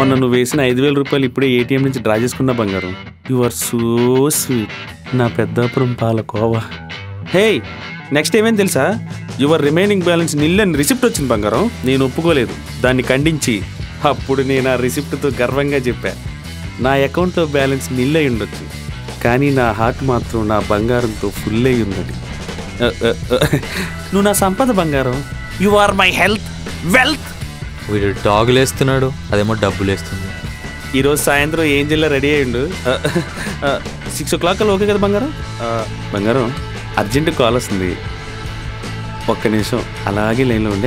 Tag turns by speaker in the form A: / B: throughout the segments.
A: మొన్న నువ్వు వేసిన ఐదు వేల రూపాయలు ఇప్పుడే ఏటీఎం నుంచి డ్రా చేసుకున్న బంగారం యు ఆర్ సో స్వీట్ నా పెద్దాపురం పాలకోవా హే నెక్స్ట్ ఏమేం తెలుసా యువర్ రిమైనింగ్ బ్యాలెన్స్ నిల్లని రిసిప్ట్ వచ్చింది బంగారం నేను ఒప్పుకోలేదు దాన్ని ఖండించి అప్పుడు నేను ఆ రిసిప్ట్తో గర్వంగా చెప్పా నా అకౌంట్లో బ్యాలెన్స్ నిల్ అయి ఉండొచ్చు కానీ నా హార్ట్ మాత్రం నా బంగారంతో ఫుల్ అయి ఉందని అ, అ, అ. నువ్వు నా సంపద బంగారం you are my health wealth
B: వీడు డాగులు వేస్తున్నాడు అదేమో డబ్బులు వేస్తుంది
A: ఈరోజు సాయంత్రం ఏం జిల్లా రెడీ అయ్యిండు సిక్స్ ఓ క్లాక్ కల్లా ఓకే కదా బంగారం ఆ, బంగారం అర్జెంట్ కాల్ వస్తుంది ఒక్క నిమిషం అలాగే లైన్లో ఉండే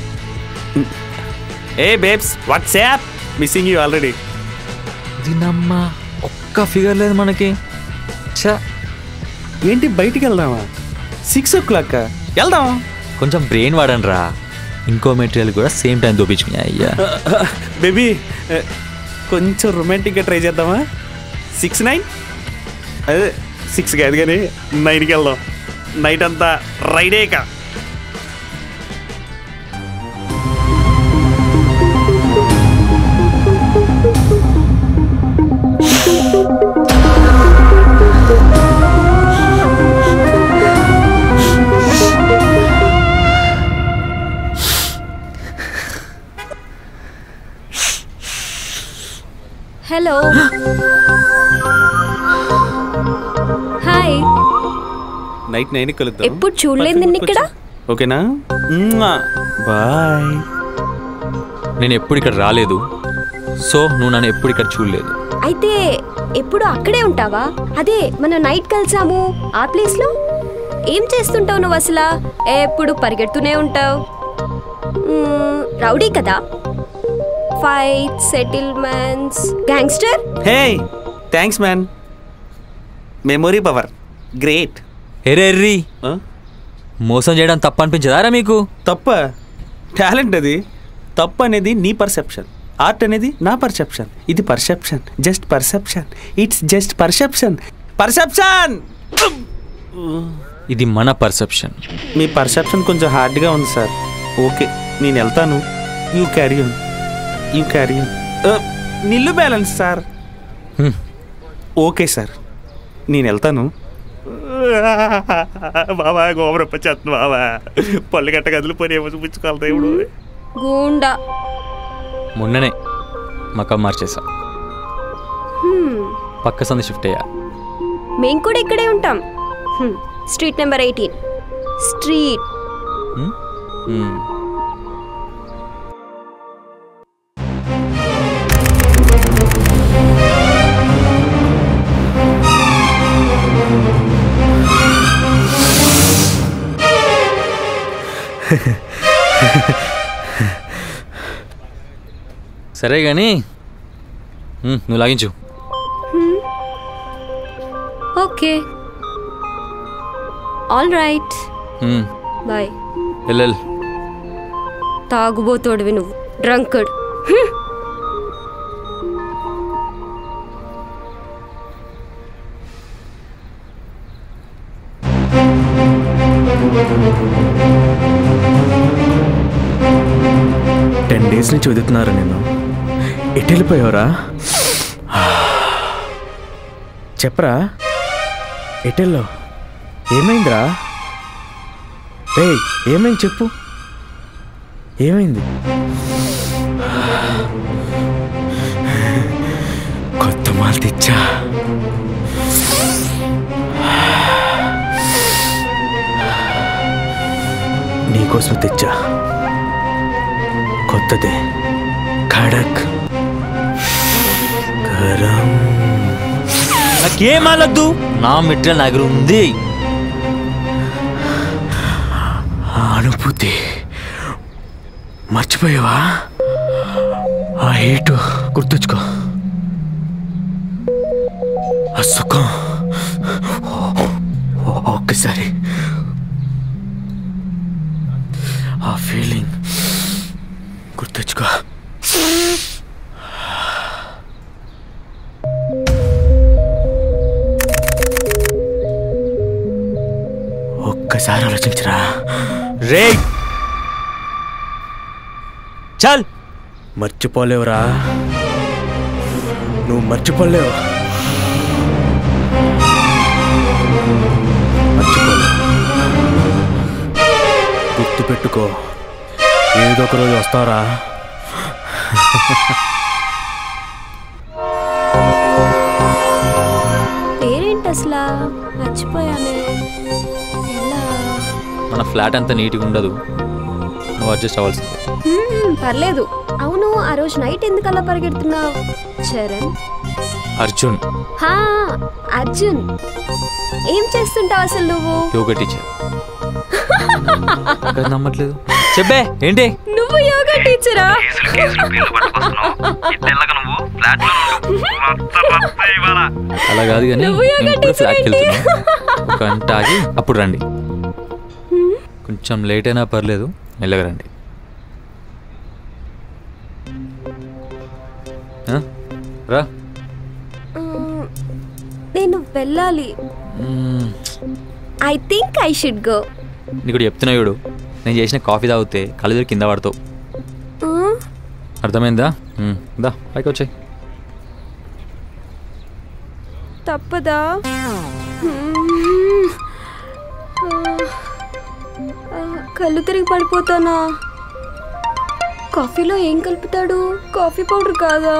A: ఏ babes WhatsApp missing you already
B: దీనమ్మా ఒక్క ఫిగర్ లేదు మనకి ఛా
A: ఏంటి బయటికి వెళ్దామా సిక్స్ ఓ క్లాక్ వెళ్దాం
B: కొంచెం బ్రెయిన్ వాడండి రా ఇంకో మెటీరియల్ కూడా సేమ్ టైం దోపించుకుని అయ్యా
A: బేబీ కొంచెం రొమాంటిక్గా ట్రై చేద్దామా సిక్స్ నైన్ అదే సిక్స్ కాదు కానీ నైన్కి వెళ్దాం నైట్ అంతా రైడేకా
C: హలో హాయ్
A: నైట్ నైన్ కలుద్దాం
C: ఎప్పుడు చూడలేదు నిన్ను ఇక్కడ
A: ఓకేనా బాయ్
B: నేను ఎప్పుడు ఇక్కడ రాలేదు సో నువ్వు నన్ను ఎప్పుడు ఇక్కడ చూడలేదు
C: అయితే ఎప్పుడు అక్కడే ఉంటావా అదే మనం నైట్ కలిసాము ఆ ప్లేస్ లో ఏం చేస్తుంటావు నువ్వు అసలు ఎప్పుడు పరిగెడుతూనే ఉంటావు మ్మ్, రౌడీ కదా fight settlements gangster
A: hey thanks man memory power great
B: ఎరే ఎర్రి మోసం చేయడం తప్ప అనిపించదారా మీకు
A: తప్ప టాలెంట్ అది తప్పు అనేది నీ పర్సెప్షన్ ఆర్ట్ అనేది నా పర్సెప్షన్ ఇది perception just perception it's just perception perception
B: ఇది మన పర్సెప్షన్
A: మీ పర్సెప్షన్ కొంచెం హార్డ్గా ఉంది సార్ ఓకే నేను వెళ్తాను you carry on you carry on nil balance sir
B: hmm.
A: Okay sir నేను వెళ్తాను బాబా గోబర పచ్చేస్తుంది బాబా పళ్ళు గట్ట గదులు పని ఏమో చూపించుకోవాలి ఇప్పుడు
C: గూండా
B: మొన్ననే మకం మార్చేసా
C: హ్మ్,
B: పక్క సంది షిఫ్ట్ అయ్యా
C: మేం కూడా ఇక్కడే ఉంటాం హ్మ్, స్ట్రీట్ నెంబర్ ఎయిటీన్ స్ట్రీట్
B: హ్మ్? హ్మ్. సరే కానీ హ్మ్, నువ్వు లాగించు
C: okay all right
B: hmm,
C: bye
B: వెళ్ళు
C: తాగుబోతోడివి నువ్వు డ్రంకడ్
D: టెన్ డేస్ నుంచి వదులుతున్నారు నేను ఎటు వెళ్ళిపోయావురా చెప్పరా ఎటెళ్ళో ఏమైందిరా రే ఏమైంది చెప్పు ఏమైంది కొత్త మాల్ తెచ్చా నీకోసం తెచ్చా కొత్తదే ఖడక్ గరం
B: నాకేం అనొద్దు నా మెటీరియల్ నా దగ్గర ఉంది
D: ఆ అనుభూతి మర్చిపోయావా ఆ హీటు గుర్తుంచుకో ఆ సుఖం ఒక్కసారి ఆ ఫీలింగ్ గుర్తుంచుకో ఒక్కసారి ఆలోచించరా
B: రే చల్
D: మర్చిపోలేవురా నువ్వు మర్చిపోలేవు మర్చిపోలేవు గుర్తు పెట్టుకో ఏదో ఒక రోజు వస్తారా
C: పేరేంటి అసలు మర్చిపోయానే ఎలా
B: మన ఫ్లాట్ అంతా నీట్గా ఉండదు నువ్వు అడ్జస్ట్ అవ్వాల్సిందే
C: హ్మ్, పర్లేదు అవును ఆ రోజు నైట్ ఎందుకు అలా పరిగెడుతున్నావు చరణ్
B: అర్జున్
C: హా అర్జున్ ఏం చేస్తుంటావు అసలు నువ్వు
B: యోగా టీచర్ ఇంకా నమ్మట్లేదు చెప్పే ఏంటి
C: నువ్వు యోగా టీచరా
B: అలా కాదు కానీ
C: నువ్వు యోగా
B: నేను ఇప్పుడు
C: teacher
B: ఫ్లాట్కి
C: ఏంటి?
B: వెళ్తున్నా ఒక గంట ఆగి అప్పుడు రండి కొంచెం లేట్ అయినా పర్లేదు మెల్లగా రండి ఆ? రా
C: మ్మ్, నేను వెళ్ళాలి
B: మ్మ్.
C: I think I should go
B: నీకు చెప్తున్నా చూడు నేను చేసిన కాఫీ తాగితే కళ్ళు కింద పడతావు అర్థమైందా మ్మ్. దా పైకి వచ్చాయి
C: తప్పదా మ్మ్. ఆ, కళ్ళు తిరిగి పడిపోతానా కాఫీలో ఏం కలుపుతాడు కాఫీ పౌడర్ కాదా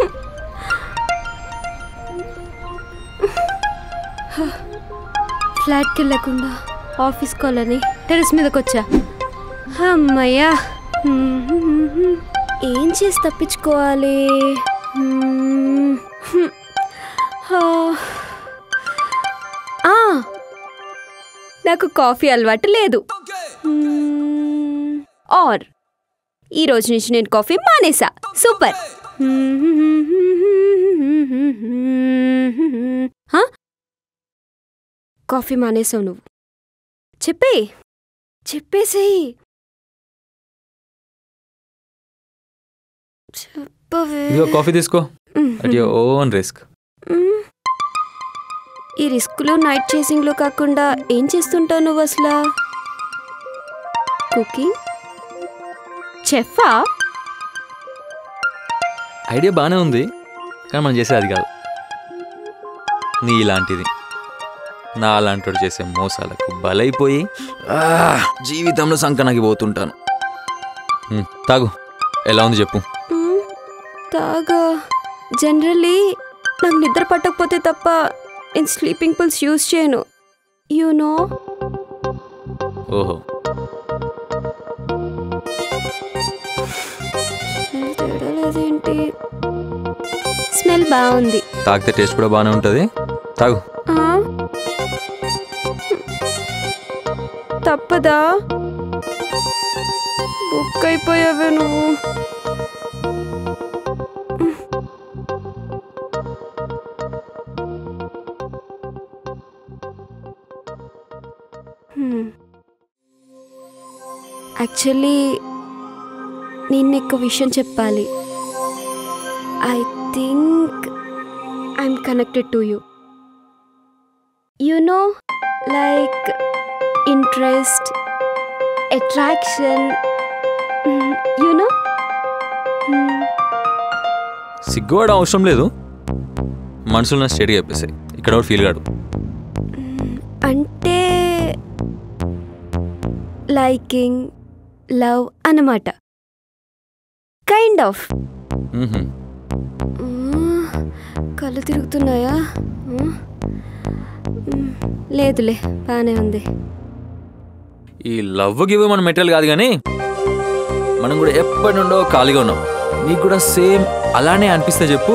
C: ఫ్లాట్కి వెళ్ళకుండా ఆఫీస్ కాలని టెరెస్ మీదకి వచ్చా అమ్మయ్యా మ్మ్. ఏం చేసి తప్పించుకోవాలి మ్మ్. ఆ. ఆ, నాకు కాఫీ అలవాటు లేదు మ్మ్. ఆర్ ఈ రోజు నుంచి నేను కాఫీ మానేసా సూపర్ హ? కాఫీ మానేసావు నువ్వు చెప్పే చెప్పేసేయి చెప్పవే
B: ఇదిగో కాఫీ తీసుకో అట్ యువర్ ఓన్ రిస్క్
C: మ్మ్. ఈ రిస్క్లో నైట్ చేసింగ్లో కాకుండా ఏం చేస్తుంటావు నువ్వు అసలు కుకింగ్ చెఫా
B: ఐడియా బాగానే ఉంది కానీ మనం చేసేది అది కాదు నీ ఇలాంటిది నా అలాంటి చేసే మోసాలకు బలైపోయి ఆ, జీవితంలో సంకనాకి పోతుంటాను ఉమ్, తాగు ఎలా ఉంది చెప్పు
C: మ్మ్. తాగా జనరల్లీ నాకు నిద్ర పట్టకపోతే తప్ప నేను స్లీపింగ్ పిల్స్ యూజ్ చేయను యు నో
B: ఓహో
C: స్మెల్ తేడా లేదేంటి స్మెల్ బాగుంది
B: తాగితే టేస్ట్ కూడా బాగానే ఉంటుంది తాగు
C: ఆ? తప్పదా బుక్ అయిపోయావే నువ్వు యాక్చువల్లీ నేను నీకు విషయం చెప్పాలి I think I'm connected to you you know like interest attraction you know
B: సిగ్గుపడడం అవసరం లేదు మనసులో స్టడీ చెప్పేసాయి ఇక్కడ ఒకటి ఫీల్ కాడు
C: అంటే లైకింగ్ లవ్ అన్నమాట కైండ్ ఆఫ్
B: మ్మ్హ్మ్.
C: కళ్ళు తిరుగుతున్నాయా మ్మ్. మ్మ్. లేదులే బాగానే ఉంది
B: ఈ లవ్ గివ్ మన మెటీరియల్ కాదు కానీ మనం కూడా ఎప్పటి నుండో ఖాళీగా ఉన్నాం నీకు కూడా సేమ్ అలానే అనిపిస్తే చెప్పు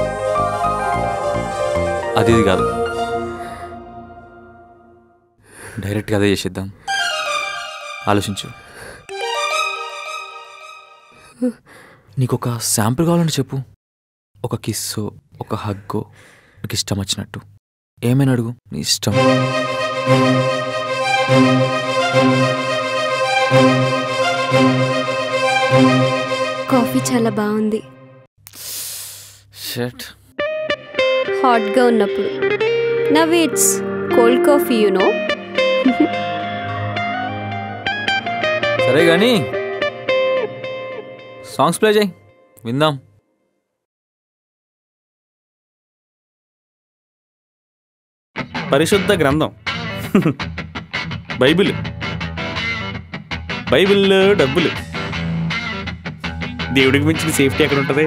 B: అది ఇది కాదు డైరెక్ట్గా అదే చేసేద్దాం ఆలోచించు నీకు ఒక శాంపుల్ కావాలంటే చెప్పు ఒక కిస్సో ఒక హగ్గో నీకు ఇష్టం వచ్చినట్టు ఏమైనా అడుగు నీ ఇష్టం
C: కాఫీ చాలా బాగుంది
B: షట్
C: హాట్గా ఉన్నప్పుడు now it's cold coffee you know
B: సరే కానీ సాంగ్స్ ప్లే చేయి విందాం
A: పరిశుద్ధ గ్రంథం బైబిల్ బైబిల్లో డబ్బులు దేవుడికి మించిన సేఫ్టీ ఎక్కడ ఉంటుంది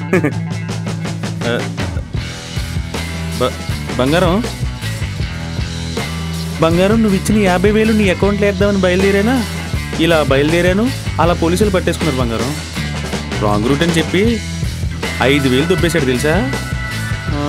A: ఆ, బ- బంగారం బంగారం నువ్వు ఇచ్చిన యాభై వేలు నీ అకౌంట్లో వేద్దామని బయలుదేరానా ఇలా బయలుదేరాను అలా పోలీసులు పట్టేసుకున్నారు బంగారం రాంగ్ రూట్ అని చెప్పి ఐదు వేలు దొబ్బేశాడు తెలుసా ఆ.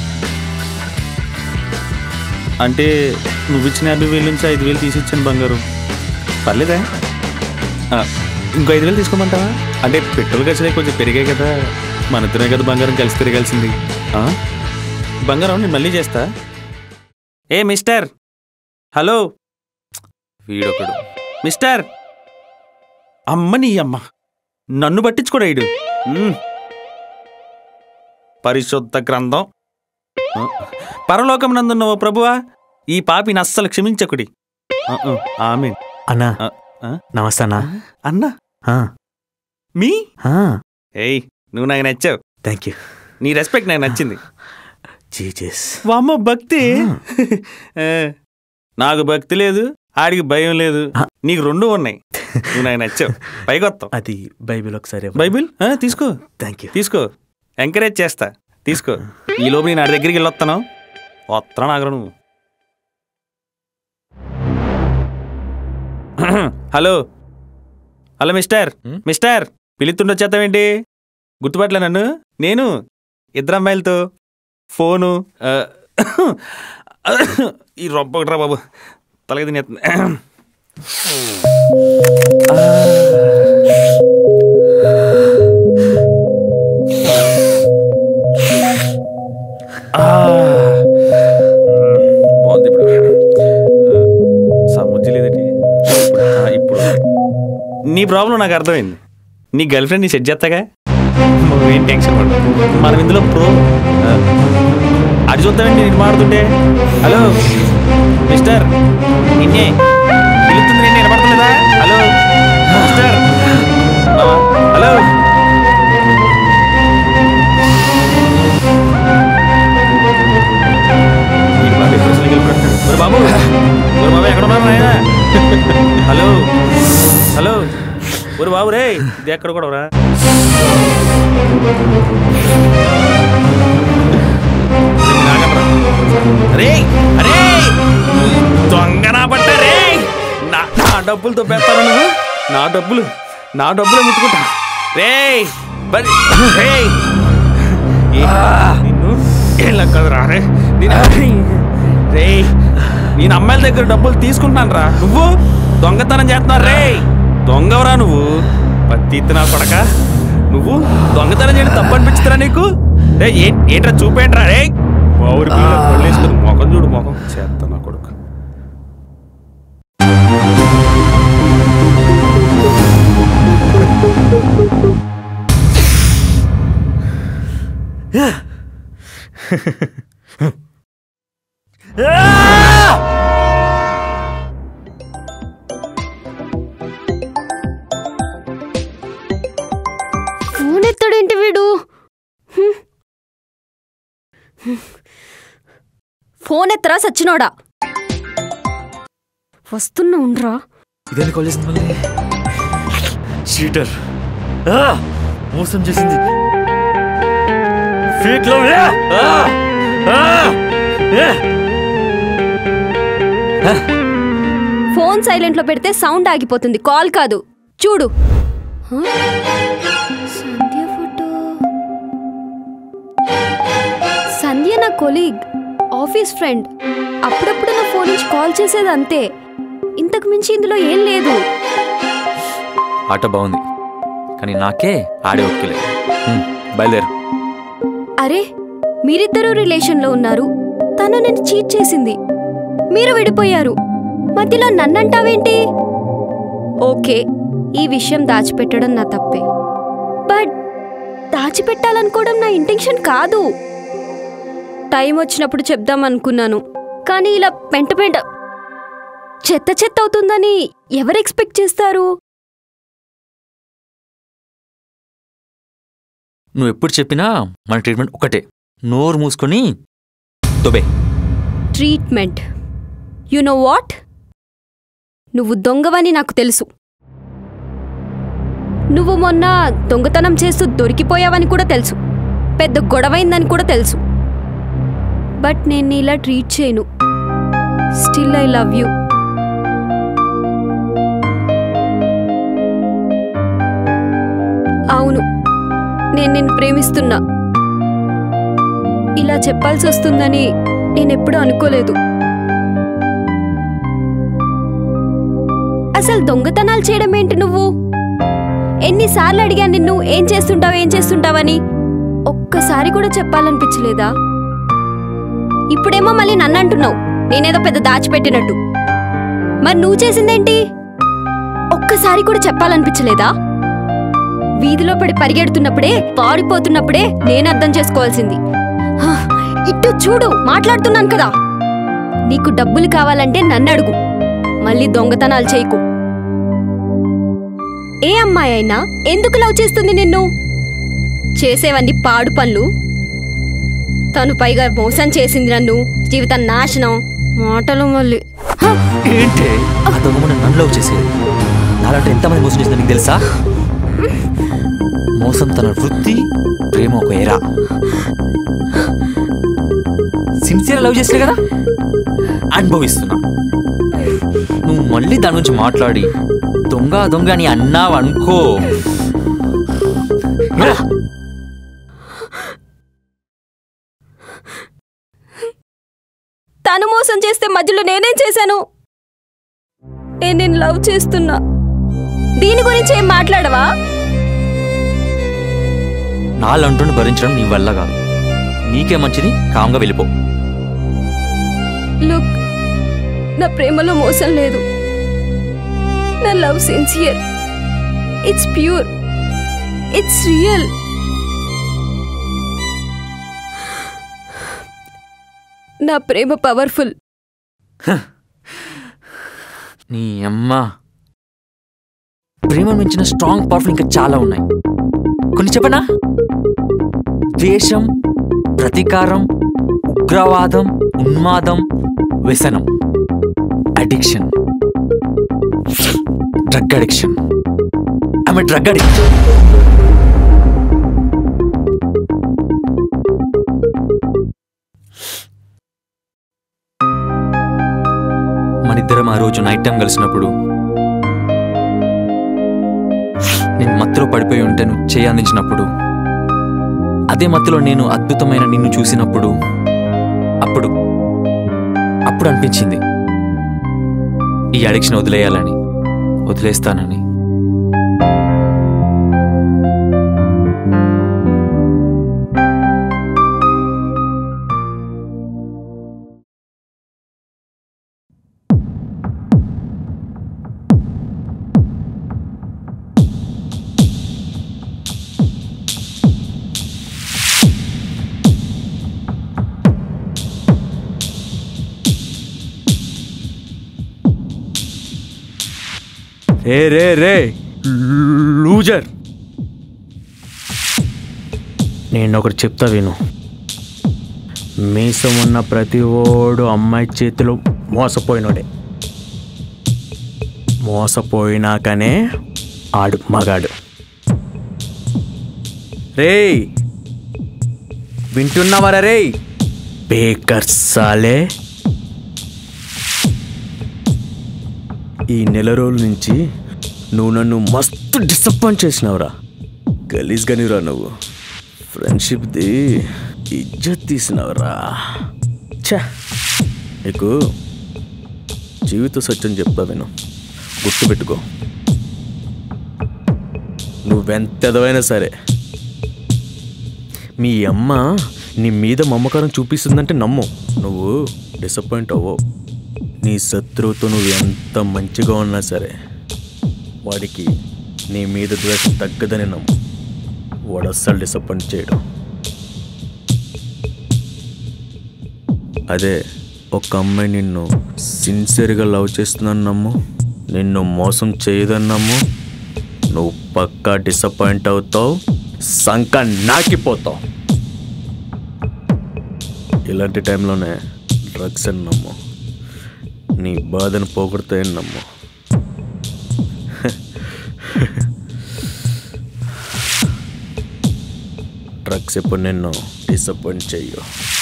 A: అంటే నువ్వు ఇచ్చిన యాభై వేలు నుంచి ఐదు వేలు తీసి ఇచ్చాను బంగారం పర్లేదా ఆ, ఇంకో ఐదు వేలు తీసుకోమంటావా అంటే పెట్రోల్ ఖర్చులే కొంచెం పెరిగాయి కదా మన ఇద్దరే కదా బంగారం కలిసి తిరగాల్సింది ఆ? బంగారం నేను మళ్ళీ చేస్తా ఏ మిస్టర్ హలో
B: వీడొకడు
A: మిస్టర్ అమ్మ నీ అమ్మ నన్ను పట్టించుకోడా ఈడు మ్మ్. పరిశుద్ధ గ్రంథం ఆ, పరలోకం నందున్న ఓ ప్రభువా ఈ పాపిని అస్సలు క్షమించకుడి ఆమె
D: అన్నా
A: ఆ, ఆ?
D: నమస్తే అన్నా
A: అన్నా మీ ఏయ్ నువ్వు నాకు నచ్చావు
D: థ్యాంక్ యూ
A: నీ రెస్పెక్ట్ నాకు నచ్చింది
D: జీజస్
A: వామ్మ భక్తి ఏ, నాకు భక్తి లేదు ఆడికి భయం లేదు
D: ఆ.
A: నీకు రెండు ఉన్నాయి నువ్వు నాకు నచ్చావు పైకొత్తావు
D: అది బైబిల్ ఒకసారి
A: బైబిల్ ఆ, తీసుకో
D: థ్యాంక్ యూ
A: తీసుకో ఎంకరేజ్ చేస్తా తీసుకో ఈ లోపు నేను ఆడి దగ్గరికి వెళ్ళొస్తాను వస్తాను నాగరు నువ్వు hello hello mister
B: hmm?
A: Mister పిలుతుండొచ్చేస్తావేంటి గుర్తుపట్టలే నన్ను నేను ఇద్దరు అమ్మాయిలతో ఫోను ఆ, ఈ రొబ్బ ఒకటిరా బాబు తలకి తినేస్తుంది ఆ. బాగుంది ఇప్పుడు సముద్రం లేదండి ఇప్పుడు ఆ, ఇప్పుడు నీ ప్రాబ్లం నాకు అర్థమైంది నీ గర్ల్ ఫ్రెండ్ నీ సెట్ చేస్తాగా నువ్వేం టెన్షన్ పడు మనం ఇందులో ప్రో ఆ, అది చూద్దామండి నేను మాడుతుంటే హలో మిస్టర్ నిన్నే పిలుస్తుంది నిన్నే వినపడతలేదా హలో మిస్టర్ ఆ, హలో ఈ బాబు ఎప్పుడు అసలు గెలుపుకుంటాడు? ఒరే బాబు ఒరే బాబు ఎక్కడ ఉన్నారు నాయనా హలో హలో ఒరే బాబు రే ఇది ఎక్కడ కూడా రా అరే అరే దొంగ నా పట్ట రే నా నా డబ్బులతో పెడతాను నువ్వు నా డబ్బులు నా డబ్బులు ముట్టుకుంటా రే బరి రే నిన్ను ఏం కదరా రే నేను రే నేను అమ్మాయిల దగ్గర డబ్బులు తీసుకుంటాను రా నువ్వు దొంగతనం చేస్తున్నావు రే దొంగవరా నువ్వు పత్తి నా కొడక నువ్వు దొంగతనం చేయడం తప్పు అనిపించుతురా నీకు రే ఏ- ఏంట్రా చూపేంట్రా రే మా ఊరి పిల్లలు కొల్లేసుకుని మొఖం చూడు మొఖం చేస్తా నా కొడుకు
C: ఫోన్ ఎత్తాడేంటి వీడు హ్మ్. ఫోన్ ఎత్తరా సచ్చినోడా వస్తున్నా ఉండ్రా
D: ఇదేంటి కాల్ చేసింది మళ్ళీ షీటర్ మోసం చేసింది ఫేక్ లవ్
C: ఫోన్ సైలెంట్లో పెడితే సౌండ్ ఆగిపోతుంది కాల్ కాదు చూడు హ? సంధ్య ఫోటో సంధ్య నా కొలీగ్ ఆఫీస్ ఫ్రెండ్ అప్పుడప్పుడు నా ఫోన్ నుంచి కాల్ చేసేది అంతే ఇంతకు మించి ఇందులో ఏం లేదు
B: ఆట బాగుంది కానీ నాకే ఆడే ఒక్కలే బయలుదేరు
C: అరే మీరిద్దరూ రిలేషన్లో ఉన్నారు తను నేను చీట్ చేసింది మీరు విడిపోయారు మధ్యలో నన్నంటావేంటి ఓకే ఈ విషయం దాచిపెట్టడం నా తప్పే బట్ దాచిపెట్టాలనుకోవడం నా ఇంటెన్షన్ కాదు టైం వచ్చినప్పుడు చెప్దాం అనుకున్నాను కానీ ఇలా పెంట పెంట చెత్త చెత్త అవుతుందని ఎవరు ఎక్స్పెక్ట్ చేస్తారు
B: నువ్వు ఎప్పుడు చెప్పినా మన ట్రీట్మెంట్ ఒకటే నోరు మూసుకొని తొబే
C: ట్రీట్మెంట్ యు నో వాట్ నువ్వు దొంగవని నాకు తెలుసు నువ్వు మొన్న దొంగతనం చేస్తూ దొరికిపోయావని కూడా తెలుసు పెద్ద గొడవైందని కూడా తెలుసు బట్ నేను ఇలా ట్రీట్ చేయను స్టిల్ ఐ లవ్ యూ అవును నేను నిన్ను ప్రేమిస్తున్నా ఇలా చెప్పాల్సి వస్తుందని నేనెప్పుడూ అనుకోలేదు అసలు దొంగతనాలు చేయడం ఏంటి నువ్వు ఎన్నిసార్లు అడిగాను నిన్ను ఏం చేస్తుంటావు ఏం చేస్తుంటావని ఒక్కసారి కూడా చెప్పాలనిపించలేదా ఇప్పుడేమో మళ్ళీ నన్ను అంటున్నావు నేనేదో పెద్ద దాచిపెట్టినట్టు మరి నువ్వు చేసిందేంటి ఒక్కసారి కూడా చెప్పాలనిపించలేదా వీధిలో పడి పరిగెడుతున్నప్పుడే పారిపోతున్నప్పుడే నేను అర్థం చేసుకోవాల్సింది హా, ఇటు చూడు మాట్లాడుతున్నాను కదా నీకు డబ్బులు కావాలంటే నన్ను అడుగు మళ్ళీ దొంగతనాలు చేయకు ఏ అమ్మాయి అయినా ఎందుకు లవ్ చేస్తుంది నిన్ను చేసేవన్నీ పాడు పనులు తను పైగా మోసం చేసింది నన్ను జీవితం నాశనం మాటలు మళ్ళీ హ!
B: ఏంటి ఆ దొంగ నన్ను లవ్ చేసేది నాలంటే ఎంతమంది మోసం చేసిందో నీకు తెలుసా మోసం తన వృత్తి ప్రేమ ఒక ఎరా సిన్సియర్ లవ్ చేస్తే కదా అనుభవిస్తున్నా నువ్వు మళ్ళీ దాని గురించి మాట్లాడి దొంగ దొంగ అని అన్నావు అనుకో ఇలా.
C: తను మోసం చేస్తే మధ్యలో నేనేం చేశాను నేను నిన్ను లవ్ చేస్తున్నా దీని గురించి ఏం మాట్లాడవా
B: నాలంటూ భరించడం నీ వల్ల కాదు నీకే మంచిది కామ్గా వెళ్ళిపో
C: లుక్ నా ప్రేమలో మోసం లేదు నా love sincere it's pure it's real నా ప్రేమ పవర్ఫుల్
B: నీ అమ్మ ప్రేమ మించిన స్ట్రాంగ్ పవర్ఫుల్ ఇంకా చాలా ఉన్నాయి కొన్ని చెప్పనా ద్వేషం ప్రతీకారం ఉగ్రవాదం ఉన్మాదం వ్యసనం అడిక్షన్ డ్రగ్ అడిక్షన్ ఆమె డ్రగ్ అడిక్ట్ మనిద్దరం ఆ రోజు నైట్ టైం కలిసినప్పుడు నేను మత్తులో పడిపోయి ఉంటే నువ్వు చేయి అందించినప్పుడు అదే మత్తులో నేను అద్భుతమైన నిన్ను చూసినప్పుడు అప్పుడు అప్పుడు అనిపించింది ఈ అడిక్షన్ వదిలేయాలని వదిలేస్తానని
D: రే రే రే లూజర్ నేను ఒకటి చెప్తా విను మీసం ఉన్న ప్రతి ఓడు అమ్మాయి చేతిలో మోసపోయినోడే మోసపోయినాకనే ఆడు మగాడు రేయ్ వింటున్నావరా రేయ్ బేకర్ సాలే ఈ నెల రోజుల నుంచి నువ్వు నన్ను మస్తు డిసప్పాయింట్ చేసినావురా గలీజ్గానిరా నువ్వు ఫ్రెండ్షిప్ది ఇజ్జత్ తీసినావురా ఛా నీకు జీవిత సత్యం చెప్తా విను గుర్తుపెట్టుకో నువ్వెంతెదవైనా సరే మీ అమ్మ నీ మీద మమ్మకారం చూపిస్తుందంటే నమ్ము నువ్వు డిసప్పాయింట్ అవ్వవు నీ శత్రువుతో నువ్వు ఎంత మంచిగా ఉన్నా సరే వాడికి నీ మీద ద్వేషం తగ్గదని నమ్ము వాడు అస్సలు డిసప్పాయింట్ చేయడం అదే ఒక అమ్మాయి నిన్ను సిన్సియర్గా లవ్ చేస్తుందని నమ్ము నిన్ను మోసం చేయదని నమ్ము నువ్వు పక్కా డిసప్పాయింట్ అవుతావు సంక నాకిపోతావు ఇలాంటి టైంలోనే డ్రగ్స్ అని నమ్ము నీ బాధను పోగొడతాయని నమ్ము డ్రగ్స్ ఎప్పుడు నిన్ను డిసప్పాయింట్ చెయ్యు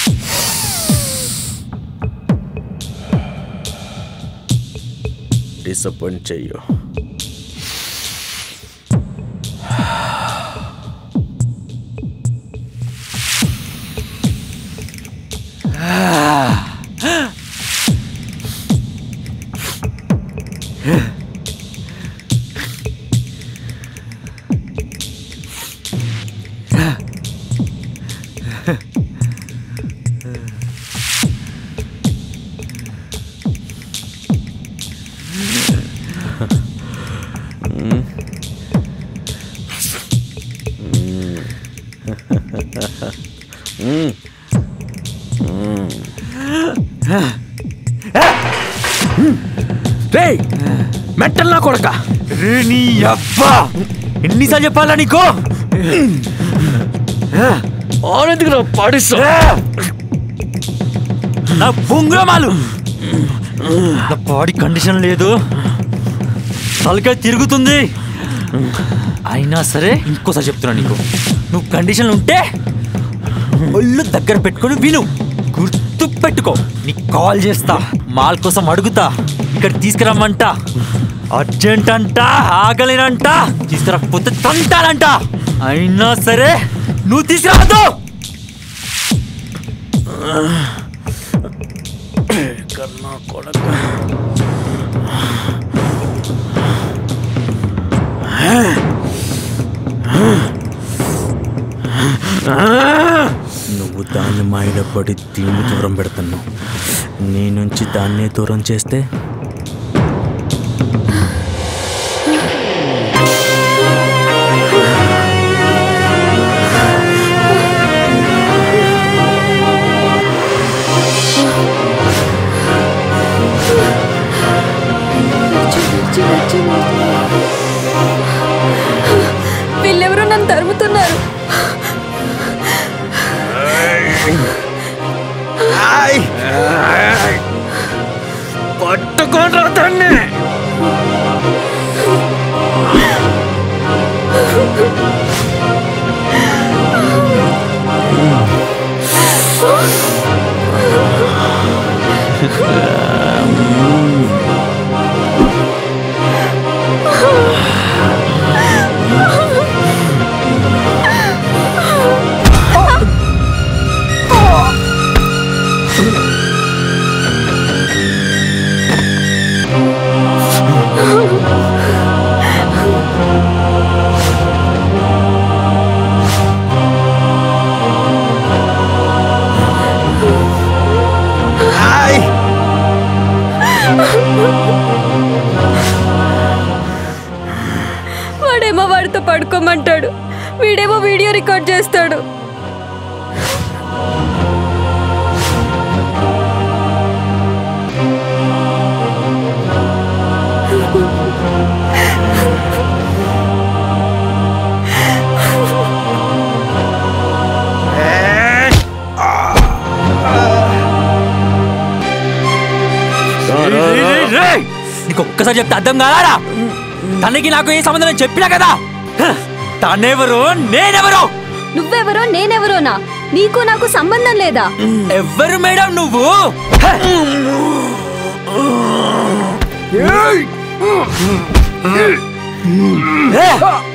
D: డిసప్పాయింట్ చెయ్యు
E: రే మెంటల్ నా కొడక రే నీ అబ్బా ఎన్నిసార్లు చెప్పాలా నీకు ఆనందుకు నా పాడిస్తా నా బొంగురమాలు నా బాడీ కండిషన్ లేదు తలకాయ తిరుగుతుంది అయినా సరే ఇంకోసారి చెప్తున్నా నీకు నువ్వు కండిషన్ ఉంటే ఒళ్ళు దగ్గర పెట్టుకొని విను గుర్తు పెట్టుకో నీకు కాల్ చేస్తా మాల్ కోసం అడుగుతా ఇక్కడ తీసుకురమ్మంట అర్జెంట్ అంట ఆగలేనంట తీసుకురాకపోతే తంటానంట అయినా సరే నువ్వు తీసుకురావద్దు
D: నువ్వు దాన్ని మాయలో పడి దీన్ని దూరం పెడుతున్నావు నీ నుంచి దాన్నే దూరం చేస్తే
C: వీళ్ళెవరో నన్ను తరుముతున్నారు
E: పట్టుకోండి దాన్ని
C: వాడేమో వాడితో పడుకోమంటాడు వీడేమో వీడియో రికార్డ్ చేస్తాడు
E: రేయ్, రేయ్, రేయ్! నీకు ఒక్కసారి చెప్తే అర్థం కాదా తనకి నాకు ఏ సంబంధం లేదని చెప్పినా కదా హ! తనెవరు నేనెవరు
C: నువ్వెవరో నేనెవరోనా నీకు నాకు సంబంధం లేదా
E: ఎవరు మేడం నువ్వు హ! ఏ!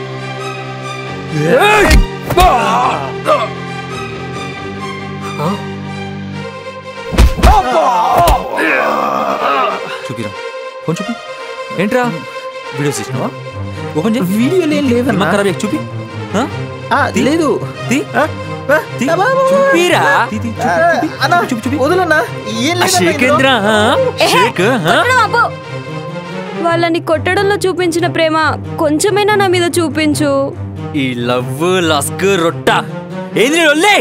E: చూపిరా ఫోన్ చూపి ఏంట్రా వీడియోస్ తీసినావా ఓపెన్ చేయి
F: వీడియోలు ఏం లేవన్నా.
E: దిమాగ్ ఖరాబ్ చేయకు, చూపి ఆ?
F: ఆ, లేదు
E: తీ.
F: ఆ, ఆ,
E: తీ.
F: అబ్బా, అబ్బా, అబ్బా.
E: చూపిరా తీ, తీ,
F: ఆ,
E: చూపి, చూపి.
F: అన్నా,
E: చూపి చూపి
F: వదలన్నా ఏం
E: ఆ
F: లేదన్నా
E: షేకేంద్ర
F: ఇందులో.
E: ఆ? షేక్ ఆ?
C: కొట్టడం అబ్బో. వాళ్ళని కొట్టడంలో చూపించిన ప్రేమ కొంచెమైనా నా మీద చూపించు
E: ఈ లవ్ లస్క్ రొట్ట ఏంది నీ లొల్లి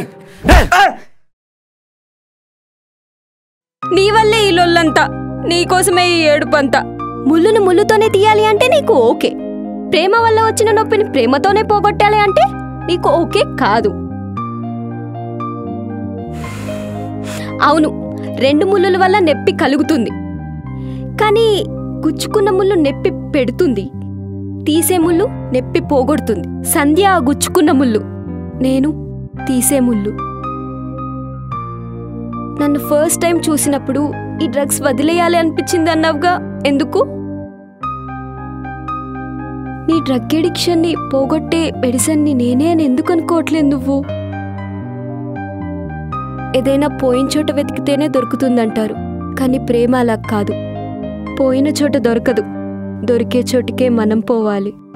C: నీ వల్లే ఈ లొల్లంతా నీకోసమే ఈ ఏడుపంతా ముళ్ళును ముళ్ళుతోనే తీయాలి అంటే నీకు ఓకే ప్రేమ వల్ల వచ్చిన నొప్పిని ప్రేమతోనే పోగొట్టాలి అంటే నీకు ఓకే కాదు అవును రెండు ముళ్ళుల వల్ల నొప్పి కలుగుతుంది కానీ గుచ్చుకున్న ముళ్ళు నొప్పి పెడుతుంది తీసే ముళ్ళు నొప్పి పోగొడుతుంది సంధ్య ఆ గుచ్చుకున్న ముళ్ళు నేను తీసే ముళ్ళు నన్ను ఫస్ట్ టైం చూసినప్పుడు ఈ డ్రగ్స్ వదిలేయాలి అనిపించింది అన్నావుగా ఎందుకు నీ డ్రగ్ ఎడిక్షన్ని పోగొట్టే మెడిసిన్ని నేనే అని ఎందుకు అనుకోవట్లేదు నువ్వు ఏదైనా పోయిన చోట వెతికితేనే దొరుకుతుందంటారు కానీ ప్రేమ అలా కాదు పోయిన చోట దొరకదు దొరికే చోటుకే మనం పోవాలి